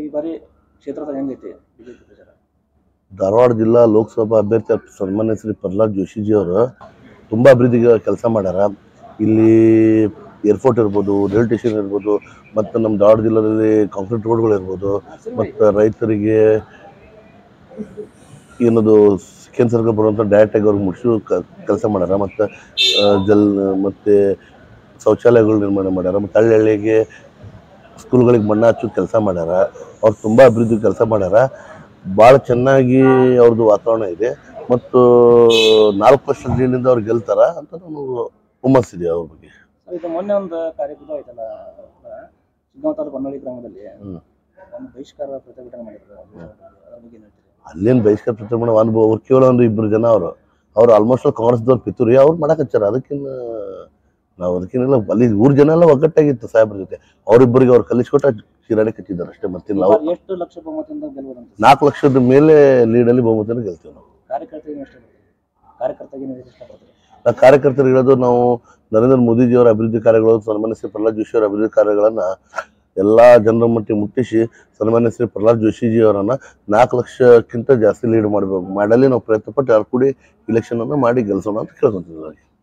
ಈ ಬಾರಿ ಕ್ಷೇತ್ರದ ಹೆಂಗೈತಿ ಬಿಜೆಪಿ ಪ್ರಚಾರ ಧಾರವಾಡ ಜಿಲ್ಲಾ ಲೋಕಸಭಾ ಅಭ್ಯರ್ಥಿ ಸನ್ಮಾನ್ಯ ಶ್ರೀ ಪ್ರಹ್ಲಾದ್ ಜೋಶಿಜಿ ಅವರು ತುಂಬ ಅಭಿವೃದ್ಧಿಗೆ ಕೆಲಸ ಮಾಡ್ಯಾರ ಇಲ್ಲಿ ಏರ್ಪೋರ್ಟ್ ಇರ್ಬೋದು ರೈಲ್ವೆ ಸ್ಟೇಷನ್ ಇರ್ಬೋದು ಮತ್ತು ನಮ್ಮ ಧಾರವಾಡ ಜಿಲ್ಲೆಯಲ್ಲಿ ಕಾಂಕ್ರೀಟ್ ರೋಡ್ಗಳು ಇರ್ಬೋದು ಮತ್ತು ರೈತರಿಗೆ ಏನದು ಸೆಕೆಂಡ್ ಸರ್ಕಲ್ ಬರುವಂಥ ಡೈರೆಕ್ಟಾಗಿ ಅವ್ರಿಗೆ ಮುಗಿಸೋ ಕೆಲಸ ಮಾಡ್ಯಾರ ಮತ್ತು ಜಲ್ ಮತ್ತು ಶೌಚಾಲಯಗಳು ನಿರ್ಮಾಣ ಮಾಡ್ಯಾರ ಮತ್ತು ಹಳ್ಳಿ ಹಳ್ಳಿಗೆ ಸ್ಕೂಲ್ಗಳಿಗೆ ಮಣ್ಣು ಹಚ್ಚೋ ಕೆಲಸ ಮಾಡ್ಯಾರ ಅವ್ರು ತುಂಬ ಅಭಿವೃದ್ಧಿ ಕೆಲಸ ಮಾಡ್ಯಾರ ಭಾಳ ಚೆನ್ನಾಗಿ ಅವ್ರದ್ದು ವಾತಾವರಣ ಇದೆ ಮತ್ತು ನಾಲ್ಕು ವರ್ಷ ಲೀಡಿಂದ ಅವ್ರು ಗೆಲ್ತಾರ ಅಂತ ನಮಗೆ ಹುಮ್ಮಸ್ಸಿದೆ ಅವ್ರ ಬಗ್ಗೆ ಸರ್, ಇದು ಮೊನ್ನೆ ಒಂದು ಕಾರ್ಯಕ್ರಮ ಆಯ್ತಲ್ಲ ಸಿದ್ಧಾಂತ ತಾಲೂಕು ಹೊನ್ನಳ್ಳಿ ಗ್ರಾಮದಲ್ಲಿ ಹ್ಮ್. ಒಂದು ಬಹಿಷ್ಕಾರ ಪ್ರತಿಭಟನೆ ಮಾಡಿದ್ರು ಅದ್ರ ಬಗ್ಗೆ ಏನ್ ಹೇಳ್ತೀರಿ ಅಲ್ಲೇನು ಬಹಿಷ್ಕಾರ ಪ್ರತಿಭಟನೆ ಅನುಭವ ಅವ್ರು ಕೇವಲ ಒಂದು ಇಬ್ಬರು ಜನ ಅವರು ಅವ್ರು ಆಲ್ಮೋಸ್ಟ್ ಕಾಂಗ್ರೆಸ್ದವ್ರು ಪಿತೂರಿ ಅವ್ರು ಮಾಡಕಚ್ಚಾರ ಅದಕ್ಕಿನ್ನ ನಾವು ಅದಕ್ಕಿನ್ನೆಲ್ಲ ಅಲ್ಲಿ ಊರ್ ಜನ ಎಲ್ಲ ಒಗ್ಗಟ್ಟಾಗಿತ್ತು ಸಾಹೇಬ್ರ ಜೊತೆ ಅವ್ರಿಬ್ಬರಿಗೆ ಅವ್ರು ಕಲಿಸ್ಕೊಟ್ಟ ಚಿರಾಡಿ ಕಚ್ಚಿದ್ದಾರೆ ಅಷ್ಟೇ ಮತ್ತಿಲ್ಲ ಈ ನಾವು ಬಾರಿ ಎಷ್ಟು ಲಕ್ಷ ಬಹುಮತದಿಂದ ಗೆಲ್ಬೋದಂತ ನಾಲ್ಕು ಲಕ್ಷದ ಮೇಲೆ ಲೀಡಲ್ಲಿ ಬಹುಮತನ ಗೆಲ್ತೀವಿ ನಾವು ಕಾರ್ಯಕರ್ತರಿಗೆ ಎಷ್ಟು ಕಾರ್ಯಕರ್ತರಿಗೆ ನೀವು ಇಷ್ಟಪಡ್ತೀರಿ ನಾವು ಕಾರ್ಯಕರ್ತರು ಹೇಳೋದು ನಾವು ನರೇಂದ್ರ ಮೋದಿಜಿಯವರ ಅಭಿವೃದ್ಧಿ ಕಾರ್ಯಗಳು ಸನ್ಮಾನ್ಯ ಶ್ರೀ ಪ್ರಹ್ಲಾದ್ ಜೋಶಿ ಅವರ ಅಭಿವೃದ್ಧಿ ಕಾರ್ಯಗಳನ್ನ ಎಲ್ಲಾ ಜನರ ಮಟ್ಟಿಗೆ ಮುಟ್ಟಿಸಿ ಸನ್ಮಾನ್ಯ ಶ್ರೀ ಪ್ರಹ್ಲಾದ್ ಜೋಶಿಜಿ ಅವರನ್ನ ನಾಲ್ಕು ಲಕ್ಷಕ್ಕಿಂತ ಜಾಸ್ತಿ ಲೀಡ್ ಮಾಡಬೇಕು ಮಾಡಲಿ ನಾವು ಪ್ರಯತ್ನ ಪಟ್ಟು ಯಾರು ಕೂಡಿ ಇಲೆಕ್ಷನ್ ಅನ್ನ ಮಾಡಿ ಗೆಲ್ಸೋಣ ಅಂತ ಕೇಳ್ಕೊಂತಿದ್ದೀವಿ